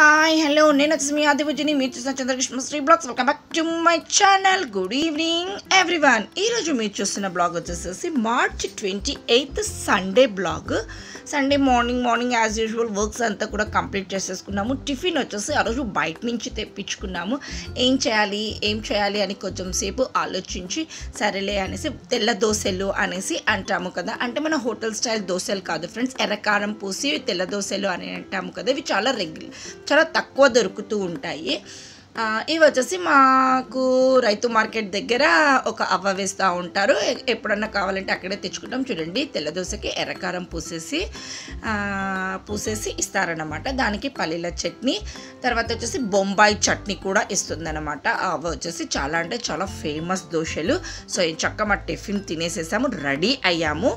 Hi hello నేను వచ్చేసి మీ ఆదివజని మీరు చూసిన Chandrakrishna Sri vlogs welcome back to my channel good evening everyone ఈరోజు మీరు చూస్తున్న బ్లాగ్ వచ్చేసేసి March twenty eighth Sunday vlog Sunday morning morning as usual works అంతా కూడా కంప్లీట్ చేసేసుకున్నాము టిఫిన్ వచ్చేసి ఆ రోజు బయట నుంచి తెప్పించుకున్నాము ఏం చేయాలి ఏం చేయాలి అని కొంచెం సేపు ఆలోచించి సరేలే అనేసి తెల్ల దోశలు అనేసి అంటాము కదా అంటే మన హోటల్ స్టైల్ దోశలు కాదు ఫ్రెండ్స్ ఎర్రకారం పూసి తెల్ల దోశలు అని అంటాము కదా ఇవి చాలా రెగ్యులర్ చాలా తక్కువ దొరుకుతూ ఉంటాయి ఆ, ఇవి వచ్చేసి మాకు రైతు మార్కెట్ దగ్గర ఒక అవ్వ వేస్తూ ఉంటారు ఎ- ఎప్పుడన్నా కావాలంటే అక్కడే తెచ్చుకుంటాం చూడండి తెల్ల దోశకి ఎర్రకారం పూసేసి ఆ, పూసేసి ఇస్తారనమాట దానికి పల్లీల చట్నీ తర్వాత వచ్చేసి బొంబాయి చట్నీ కూడా ఇస్తుందన్నమాట ఆ అవ్వ వచ్చేసి చాలా అంటే చాలా ఫేమస్ దోశలు సో ఈ చక్క మా టిఫిన్ తినేసేసాము రెడీ అయ్యాము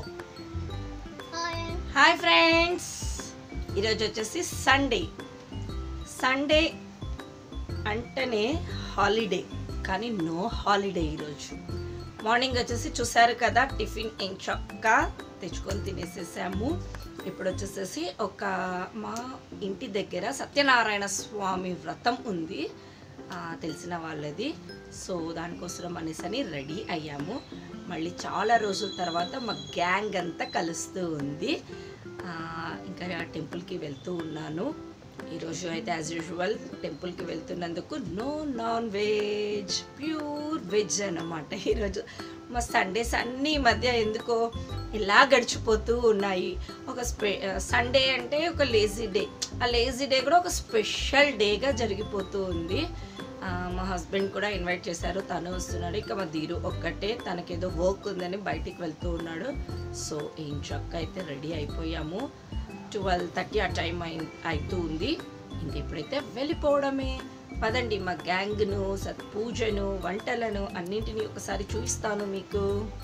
హాయ్ ఫ్రెండ్స్ ఈరోజు వచ్చేసి సండే సండే అంటేనే హాలిడే కానీ నో హాలిడే ఈరోజు మార్నింగ్ వచ్చేసి చూసారు కదా టిఫిన్ ఎంచక్కా తెచ్చుకొని తినేసేసాము ఇప్పుడు వచ్చేసేసి ఒక మా ఇంటి దగ్గర సత్యనారాయణ స్వామి వ్రతం ఉంది ఆ, తెలిసిన వాళ్ళది సో దానికోసం అనేసని రెడీ అయ్యాము మళ్ళీ చాలా రోజుల తర్వాత మా గ్యాంగ్ అంతా కలుస్తూ ఉంది ఆ, ఇంకా టెంపుల్కి వెళ్తూ ఉన్నాను ఈరోజు అయితే యాజ్ యూజువల్ టెంపుల్కి వెళ్తున్నందుకు no non veg pure veg అన్నమాట ఈరోజు మా సండేస్ అన్ని ఈ మధ్య ఎందుకో ఇలా గడిచిపోతూ ఉన్నాయి ఒక స్పె సండే అంటే ఒక లేజీ డే ఆ లేజీ డే కూడా ఒక స్పెషల్ డేగా జరిగిపోతూ ఉంది ఆ, మా హస్బెండ్ కూడా ఇన్వైట్ చేశారు తను వస్తున్నాడు ఇక మా ధీరు ఒక్కటే తనకేదో వర్క్ ఉందని బయటికి వెళ్తూ ఉన్నాడు సో ఏం చక్క అయితే రెడీ అయిపోయాము ట్వెల్వ్ థర్టీ ఆ టైం అయి అవుతూ ఉంది ఇంక ఇప్పుడైతే వెళ్ళిపోవడమే పదండి మా గ్యాంగ్ను సత్ పూజను వంటలను అన్నింటినీ ఒకసారి చూపిస్తాను మీకు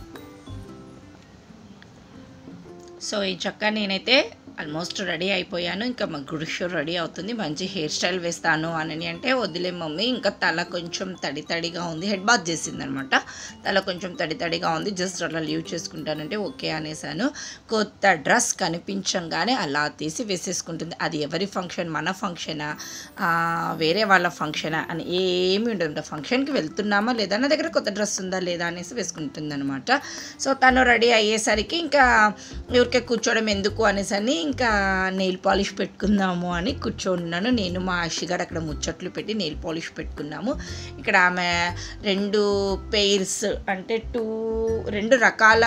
సో ఈ చక్క నేనైతే ఆల్మోస్ట్ రెడీ అయిపోయాను ఇంకా మా గుడిషో రెడీ అవుతుంది మంచి హెయిర్ స్టైల్ వేస్తాను అని అంటే వదిలే మమ్మీ ఇంకా తల కొంచెం తడి తడిగా ఉంది హెడ్ బాత్ చేసిందనమాట తల కొంచెం తడి తడిగా ఉంది జస్ట్ అలా లీవ్ చేసుకుంటానంటే ఓకే అనేసాను కొత్త డ్రెస్ కనిపించంగానే అలా తీసి వేసేసుకుంటుంది అది ఎవరి ఫంక్షన్ మన ఫంక్షనా ఆ, వేరే వాళ్ళ ఫంక్షనా అని ఏమి ఉండదు ఫంక్షన్కి వెళ్తున్నామా లేదా నా దగ్గర కొత్త డ్రెస్ ఉందా లేదా అనేసి వేసుకుంటుంది అనమాట సో తను రెడీ అయ్యేసరికి ఇంకా ఊరికే కూర్చోవడం ఎందుకు అనేసి అని ఇంకా నెయిల్ పాలిష్ పెట్టుకుందాము అని కూర్చోన్నాను నేను మా ఆశిగాడు అక్కడ ముచ్చట్లు పెట్టి నెయిల్ పాలిష్ పెట్టుకున్నాము ఇక్కడ ఆమె రెండు పెయిర్స్ అంటే టూ రెండు రకాల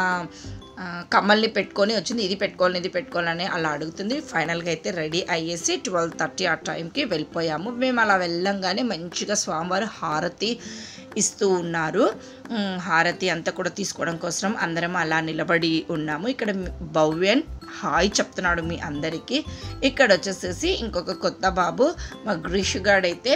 ఆ, కమ్మల్ని పెట్టుకొని వచ్చింది ఇది పెట్టుకోవాలని ఇది పెట్టుకోవాలని అలా అడుగుతుంది ఫైనల్గా అయితే రెడీ అయ్యేసి ట్వెల్వ్ థర్టీ ఆ టైంకి వెళ్ళిపోయాము మేము అలా వెళ్ళంగానే మంచిగా స్వామివారు హారతి ఇస్తూ ఉన్నారు ఉమ్, హారతి అంతా కూడా తీసుకోవడం కోసం అందరం అలా నిలబడి ఉన్నాము ఇక్కడ మీ- భవ్యన్ హాయ్ చెప్తున్నాడు మీ అందరికీ ఇక్కడ వచ్చేసేసి ఇంకొక కొత్త బాబు మా గ్రీషుగాడైతే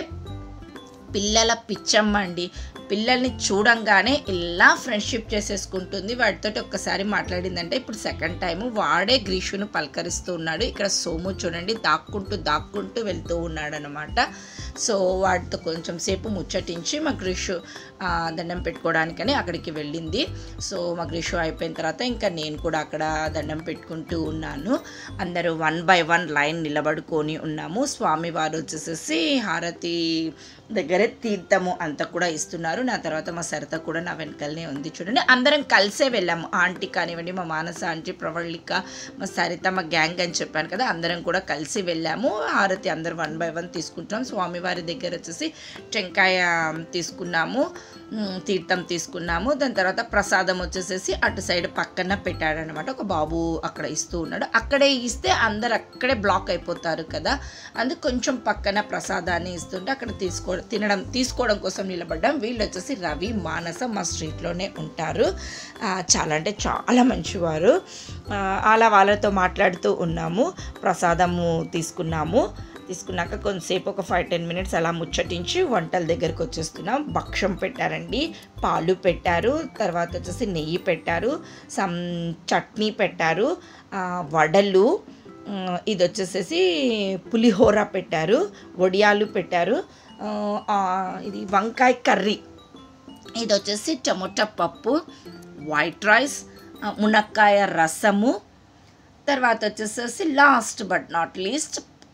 పిల్లల పిచ్చమ్మ అండి పిల్లల్ని చూడంగానే ఇలా ఫ్రెండ్షిప్ చేసేసుకుంటుంది వాడితోటి ఒక్కసారి మాట్లాడిందంటే ఇప్పుడు సెకండ్ టైము వాడే గ్రీషును పలకరిస్తూ ఉన్నాడు ఇక్కడ సోము చూడండి దాక్కుంటూ దాక్కుంటూ వెళ్తూ ఉన్నాడు అనమాట సో వాడితో కొంచెం సేపు ముచ్చటించి మా గ్రీషు ఆ, దండం పెట్టుకోవడానికని అక్కడికి వెళ్ళింది సో మా గ్రీషు అయిపోయిన తర్వాత ఇంకా నేను కూడా అక్కడ దండం పెట్టుకుంటూ ఉన్నాను అందరూ వన్ బై వన్ లైన్ నిలబడుకొని ఉన్నాము స్వామివారు వచ్చేసేసి హారతి దగ్గరే తీర్థము అంతా కూడా ఇస్తున్నారు నా తర్వాత మా సరిత కూడా నా వెనకాలనే ఉంది చూడండి అందరం కలిసే వెళ్ళాము ఆంటీ కానివ్వండి మా మానస ఆంటీ ప్రవళిక మా సరిత మా గ్యాంగ్ అని చెప్పాను కదా అందరం కూడా కలిసి వెళ్ళాము హారతి అందరు వన్ బై వన్ తీసుకుంటాం స్వామివారి దగ్గర వచ్చేసి టెంకాయ తీసుకున్నాము ఉమ్, తీర్థం తీసుకున్నాము దాని తర్వాత ప్రసాదం వచ్చేసేసి అటు సైడ్ పక్కన పెట్టాడనమాట ఒక బాబు అక్కడ ఇస్తూ ఉన్నాడు అక్కడే ఇస్తే అందరు అక్కడే బ్లాక్ అయిపోతారు కదా అందుకు కొంచెం పక్కన ప్రసాదాన్ని ఇస్తుంటే అక్కడ తీసుకో తినడం తీసుకోవడం కోసం నిలబడ్డాం వీళ్ళు వచ్చేసి రవి మానస మా స్ట్రీట్లోనే ఉంటారు ఆ, చాలా అంటే చాలా మంచివారు ఆ, అలా వాళ్ళతో మాట్లాడుతూ ఉన్నాము ప్రసాదము తీసుకున్నాము తీసుకున్నాక కొంతసేపు ఒక ఫైవ్ టెన్ మినిట్స్ అలా ముచ్చటించి వంటల దగ్గరికి వచ్చేస్తున్నాం భక్షం పెట్టారండి పాలు పెట్టారు తర్వాత వచ్చేసి నెయ్యి పెట్టారు సమ్ చట్నీ పెట్టారు ఆ, వడలు ఉమ్, ఇది వచ్చేసేసి పులిహోర పెట్టారు వడియాలు పెట్టారు ఆ, ఆ, ఇది వంకాయ కర్రీ ఇది వచ్చేసి టమోటా పప్పు వైట్ రైస్ ఆ, మునక్కాయ రసము తర్వాత వచ్చేసేసి last but not least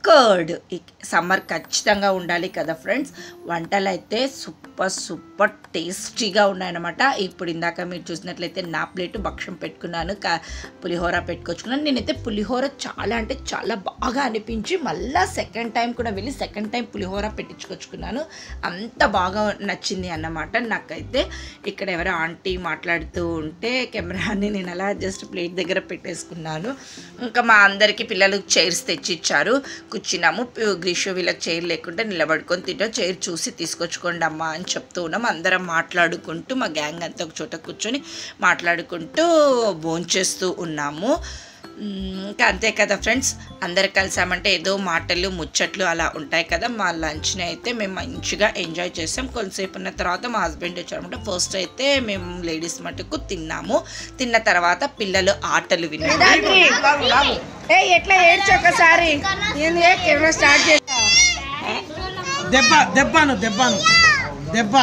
curd summer ఖచ్చితంగా ఉండాలి కదా ఫ్రెండ్స్ వంటలు అయితే సూపర్ సూపర్ టేస్టీగా ఉన్నాయన్నమాట ఇప్పుడు ఇందాక మీరు చూసినట్లయితే నా ప్లేట్ భక్ష్యం పెట్టుకున్నాను క- పులిహోర పెట్టుకొచ్చుకున్నాను నేనైతే పులిహోర చాలా అంటే చాలా బాగా అనిపించి మళ్ళా సెకండ్ టైం కూడా వెళ్ళి సెకండ్ టైం పులిహోర పెట్టించుకొచ్చుకున్నాను అంత బాగా నచ్చింది అన్నమాట నాకైతే ఇక్కడ ఎవరో ఆంటీ మాట్లాడుతూ ఉంటే కెమెరాని నేను అలా జస్ట్ ప్లేట్ దగ్గర పెట్టేసుకున్నాను ఇంకా మా అందరికీ పిల్లలు చైర్స్ తెచ్చిచ్చారు కూర్చున్నాము గ్రీషు వీళ్ళకి చైర్ లేకుంటే నిలబడుకొని తింటాం చైర్ చూసి తీసుకొచ్చుకోండి అమ్మా అని చెప్తూ ఉన్నాం అందరం మాట్లాడుకుంటూ మా గ్యాంగ్ అంతా ఒక చోట కూర్చొని మాట్లాడుకుంటూ భోంచేస్తూ ఉన్నాము మ్మ్, ఇంకా అంతే కదా ఫ్రెండ్స్ అందరు కలిసామంటే ఏదో మాటలు ముచ్చట్లు అలా ఉంటాయి కదా మా లంచ్ని అయితే మేము మంచిగా ఎంజాయ్ చేసాం కొంతసేపు ఉన్న తర్వాత మా హస్బెండ్ వచ్చారనమాట ఫస్ట్ అయితే మేము లేడీస్ మటుకు తిన్నాము తిన్న తర్వాత పిల్లలు ఆటలు విన్నారు ఏ ఎట్లా ఏడ్చి ఒకసారి కెమెరా స్టార్ట్ చేసి దెబ్బ దెబ్బను దెబ్బను దెబ్బ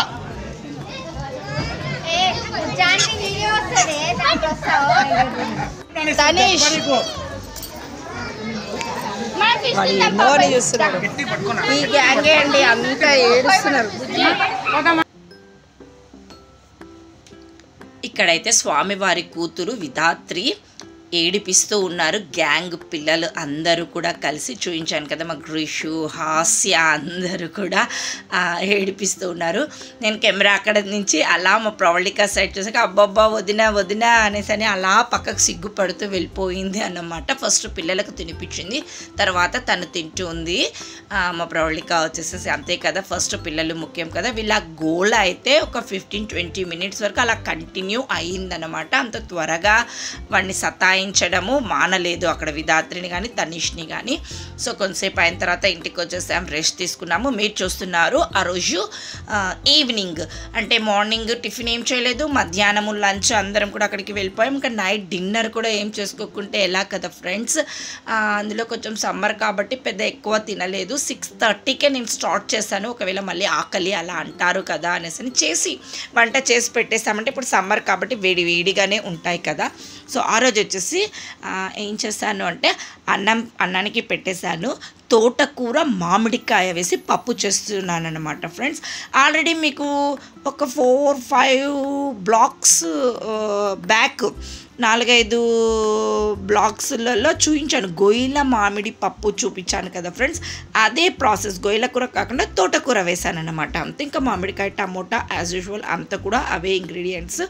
తనీష్. దెబ్బ నీకు. వాడు ఎన్నోని చూస్తున్నాడు ఈ గ్యాంగే అండి అంతా ఏడుస్తున్నారు ఇక్కడైతే స్వామివారి కూతురు విధాత్రి ఏడిపిస్తూ ఉన్నారు గ్యాంగ్ పిల్లలు అందరూ కూడా కలిసి చూపించాను కదా మా గ్రీషు హాస్య అందరూ కూడా ఆ, ఏడిపిస్తూ ఉన్నారు నేను కెమెరా అక్కడ నుంచి అలా మా ప్రవళిక సైడ్ చూసాక అబ్బబ్బా వదిన వదిన అనేసి అని అలా పక్కకు సిగ్గుపడుతూ వెళ్ళిపోయింది అన్నమాట ఫస్ట్ పిల్లలకు తినిపించింది తర్వాత తను తింటూ ఉంది ఆ, మా ప్రవళిక వచ్చేసేసి అంతే కదా ఫస్ట్ పిల్లలు ముఖ్యం కదా వీళ్ళ గోల్ అయితే ఒక ఫిఫ్టీన్ ట్వంటీ మినిట్స్ వరకు అలా కంటిన్యూ అయ్యిందనమాట అంత త్వరగా వాడిని సతాయించడము మానలేదు అక్కడ విధాత్రిని కానీ తనిష్ని కానీ సో కొంతసేపు అయిన తర్వాత ఇంటికి వచ్చేసాం రెస్ట్ తీసుకున్నాము మీరు చూస్తున్నారు ఆ రోజు ఆ, ఈవినింగ్ అంటే మార్నింగ్ టిఫిన్ ఏం చేయలేదు మధ్యాహ్నము లంచ్ అందరం కూడా అక్కడికి వెళ్ళిపోయాం ఇంకా నైట్ డిన్నర్ కూడా ఏం చేసుకోకుంటే ఎలా కదా ఫ్రెండ్స్ అందులో కొంచెం సమ్మర్ కాబట్టి పెద్ద ఎక్కువ తినలేదు సిక్స్ థర్టీకే నేను స్టార్ట్ చేశాను ఒకవేళ మళ్ళీ ఆకలి అలా అంటారు కదా అనేసి అని చేసి వంట చేసి పెట్టేసామంటే ఇప్పుడు సమ్మర్ కాబట్టి వేడి వేడిగానే ఉంటాయి కదా సో ఆ రోజు వచ్చేసి ఆ, ఏం చేశాను అంటే అన్నం అన్నానికి పెట్టేశాను తోటకూర మామిడికాయ వేసి పప్పు చేస్తున్నాను అనమాట ఫ్రెండ్స్ ఆల్రెడీ మీకు ఒక ఫోర్ ఫైవ్ బ్లాక్స్ బ్యాక్ నాలుగైదు బ్లాగ్స్లలో చూపించాను గొయ్యిల మామిడి పప్పు చూపించాను కదా ఫ్రెండ్స్ అదే ప్రాసెస్ గొయ్యిల కూర కాకుండా తోటకూర వేసాను అనమాట అంతే ఇంకా మామిడికాయ టమోటా యాజ్ యూజువల్ అంతా కూడా అవే ఇంగ్రీడియంట్స్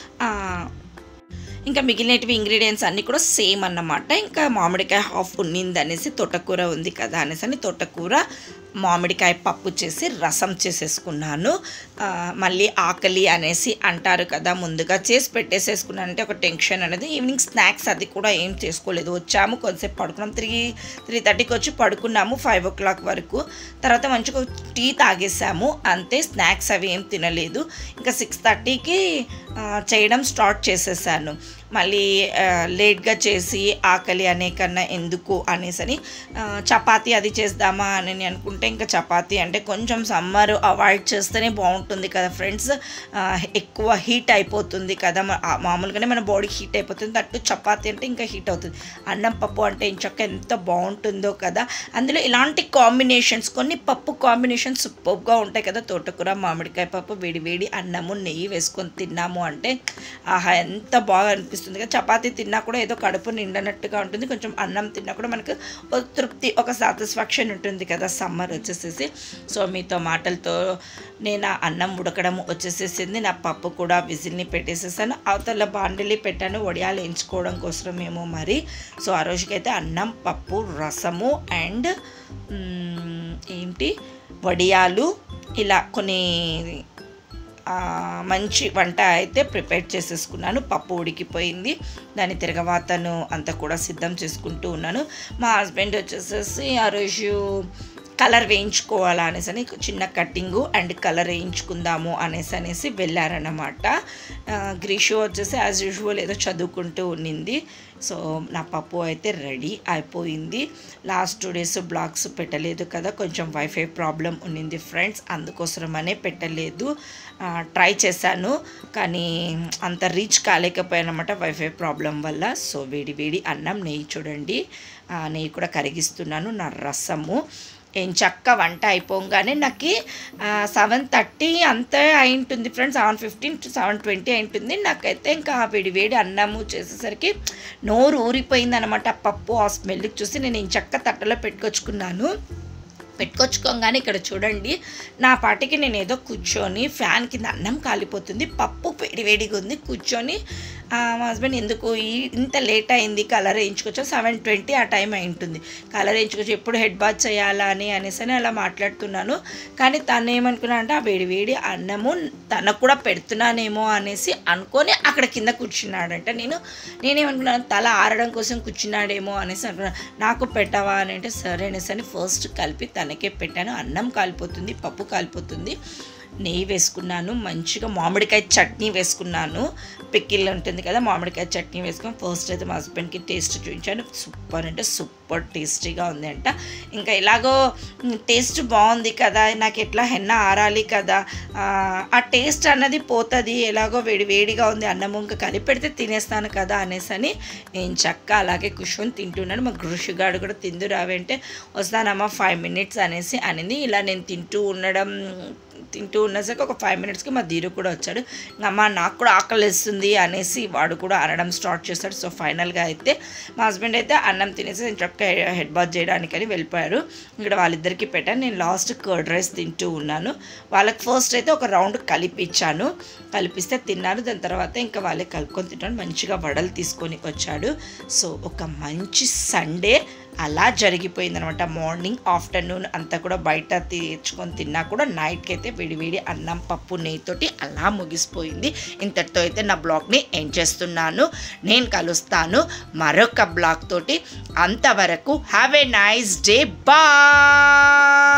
ఇంకా మిగిలినవి ఇంగ్రీడియంట్స్ అన్నీ కూడా సేమ్ అన్నమాట ఇంకా మామిడికాయ హాఫ్ ఉన్నింది అనేసి తోటకూర ఉంది కదా అనేసి అని తోటకూర మామిడికాయ పప్పు చేసి రసం చేసేసుకున్నాను ఆ, మళ్ళీ ఆకలి అనేసి అంటారు కదా ముందుగా చేసి పెట్టేసేసుకున్నాను అంటే ఒక టెన్షన్ అనేది ఈవినింగ్ స్నాక్స్ అది కూడా ఏం చేసుకోలేదు వచ్చాము కొంతసేపు పడుకున్నాం త్రీ త్రీ థర్టీకి వచ్చి పడుకున్నాము ఫైవ్ ఓ క్లాక్ వరకు తర్వాత మంచిగా టీ తాగేసాము అంతే స్నాక్స్ అవి ఏం తినలేదు ఇంకా సిక్స్ థర్టీకి చేయడం స్టార్ట్ చేసేసాను మళ్ళీ ఆ, లేట్గా చేసి ఆకలి అనే కన్నా ఎందుకు అనేసని ఆ, చపాతీ అది చేద్దామా అని నేను అనుకుంటే ఇంకా చపాతీ అంటే కొంచెం సమ్మర్ అవాయిడ్ చేస్తేనే బాగుంటుంది కదా ఫ్రెండ్స్ ఎక్కువ హీట్ అయిపోతుంది కదా మా- ఆ, మామూలుగానే మన బాడీ హీట్ అయిపోతుంది తట్టు చపాతీ అంటే ఇంకా హీట్ అవుతుంది అన్నం పప్పు అంటే ఇంచక్క ఎంత బాగుంటుందో కదా అందులో ఇలాంటి కాంబినేషన్స్ కొన్ని పప్పు కాంబినేషన్స్ సూపర్గా ఉంటాయి కదా తోటకూర మామిడికాయ పప్పు వేడి వేడి అన్నము నెయ్యి వేసుకొని తిన్నాము అంటే ఆహా ఎంత బాగా అనిపిస్తుంది కదా చపాతీ తిన్నా కూడా ఏదో కడుపు నిండనట్టుగా ఉంటుంది కొంచెం అన్నం తిన్నా కూడా మనకు ఒక తృప్తి ఒక సాటిస్ఫాక్షన్ ఉంటుంది కదా సమ్మర్ వచ్చేసేసి సో మీతో మాటలతో నేను ఆ అన్నం ఉడకడం వచ్చేసేసింది నా పప్పు కూడా విజిల్ని పెట్టేసేసాను అవతల బాండిలి పెట్టాను వడియాలు ఎంచుకోవడం కోసం ఏమో మరి సో ఆ రోజుకైతే అన్నం పప్పు రసము అండ్ మ్, ఏంటి వడియాలు ఇలా కొన్ని ఆ, మంచి వంట అయితే ప్రిపేర్ చేసేసుకున్నాను పప్పు ఉడికిపోయింది దాని తిరగవాతను అంతా కూడా సిద్ధం చేసుకుంటూ ఉన్నాను మా హస్బెండ్ వచ్చేసేసి ఆ రోజు కలర్ వేయించుకోవాలా అనేసి అని చిన్న కట్టింగు అండ్ కలర్ వేయించుకుందాము అనేసి అనేసి వెళ్ళారన్నమాట ఆ, గ్రీషు వచ్చేసి యాజ్ యూజువల్ ఏదో చదువుకుంటూ ఉన్నింది సో నా పప్పు అయితే రెడీ అయిపోయింది లాస్ట్ టూ డేస్ బ్లాగ్స్ పెట్టలేదు కదా కొంచెం వైఫై ప్రాబ్లం ఉన్నింది ఫ్రెండ్స్ అందుకోసమనే పెట్టలేదు ట్రై చేశాను కానీ అంత రీచ్ కాలేకపోయానమాట వైఫై ప్రాబ్లం వల్ల సో వేడి వేడి అన్నం నెయ్యి చూడండి ఆ, నెయ్యి కూడా కరిగిస్తున్నాను నా రసము ఏం చక్క వంట అయిపోగానే నాకు సెవెన్ థర్టీ అంతే అయి ఉంటుంది friends seven fifteen to seven twenty అయి ఉంటుంది నాకైతే ఇంకా వేడి వేడి అన్నము చేసేసరికి నోరు ఊరిపోయింది అనమాట పప్పు ఆ స్మెల్కి చూసి నేను ఈ చక్క తట్టలో పెట్టుకొచ్చుకున్నాను పెట్టుకొచ్చుకోగానే ఇక్కడ చూడండి నా పాటికి నేను ఏదో కూర్చొని ఫ్యాన్ కింద అన్నం కాలిపోతుంది పప్పు వేడి వేడిగా ఉంది కూర్చొని ఆ, మా హస్బెండ్ ఎందుకు ఈ ఇంత లేట్ అయింది కలర్ వేయించుకోవచ్చు సెవెన్ ట్వంటీ ఆ టైం అయి ఉంటుంది కలర్ వేయించుకోవచ్చు ఎప్పుడు హెడ్ బాత్ చేయాలా అని అనేసి అని అలా మాట్లాడుతున్నాను కానీ తను ఏమనుకున్నా అంటే ఆ వేడి వేడి అన్నము తనకు కూడా పెడుతున్నానేమో అనేసి అనుకొని అక్కడ కింద కూర్చున్నాడంట నేను నేనేమనుకున్నాను తల ఆరడం కోసం కూర్చున్నాడేమో అనేసి అనుకున్నాను నాకు పెట్టవా అని అంటే సరే అనేసి అని ఫస్ట్ కలిపి తనకే పెట్టాను అన్నం కాలిపోతుంది పప్పు కాలిపోతుంది నెయ్యి వేసుకున్నాను మంచిగా మామిడికాయ చట్నీ వేసుకున్నాను పిక్కిల్ ఉంటుంది కదా మామిడికాయ చట్నీ వేసుకొని ఫస్ట్ అయితే మా హస్బెండ్కి టేస్ట్ చూపించాను సూపర్ అంటే సూపర్ టేస్టీగా ఉంది అంట ఇంకా ఎలాగో టేస్ట్ బాగుంది కదా నాకు ఎట్లా హెన్న ఆరాలి కదా ఆ, ఆ టేస్ట్ అన్నది పోతుంది ఎలాగో వేడి వేడిగా ఉంది అన్నం ఇంకా కలిపి పెడితే తినేస్తాను కదా అనేసి అని నేను చక్క అలాగే కూర్చొని తింటున్నాను మా గృషిగాడు కూడా తిందు రావంటే వస్తానమ్మా ఫైవ్ మినిట్స్ అనేసి అనింది ఇలా నేను తింటూ ఉండడం తింటూ ఉన్నసరికి ఒక ఫైవ్ మినిట్స్కి మా ధీరు కూడా వచ్చాడు ఇంకా అమ్మ నాకు కూడా ఆకలిస్తుంది అనేసి వాడు కూడా అనడం స్టార్ట్ చేస్తాడు సో ఫైనల్గా అయితే మా హస్బెండ్ అయితే అన్నం తినేసి నేను చక్క హెడ్ బాత్ చేయడానికని వెళ్ళిపోయారు ఇక్కడ వాళ్ళిద్దరికి పెట్టాను నేను లాస్ట్ కర్డ్ రైస్ తింటూ ఉన్నాను వాళ్ళకి ఫస్ట్ అయితే ఒక రౌండ్ కలిపిచ్చాను కలిపిస్తే తిన్నారు దాని తర్వాత ఇంకా వాళ్ళే కలుపుకొని తింటాను మంచిగా వడలు తీసుకొని వచ్చాడు సో ఒక మంచి సండే అలా జరిగిపోయింది అనమాట మార్నింగ్ ఆఫ్టర్నూన్ అంతా కూడా బయట తెచ్చుకొని తిన్నా కూడా నైట్కి అయితే వేడివేడి అన్నం పప్పు నెయ్యితోటి అలా ముగిసిపోయింది ఇంతటితో అయితే నా బ్లాగ్ని ఎండ్ చేస్తున్నాను నేను కలుస్తాను మరొక బ్లాగ్ తోటి అంతవరకు have a nice day bye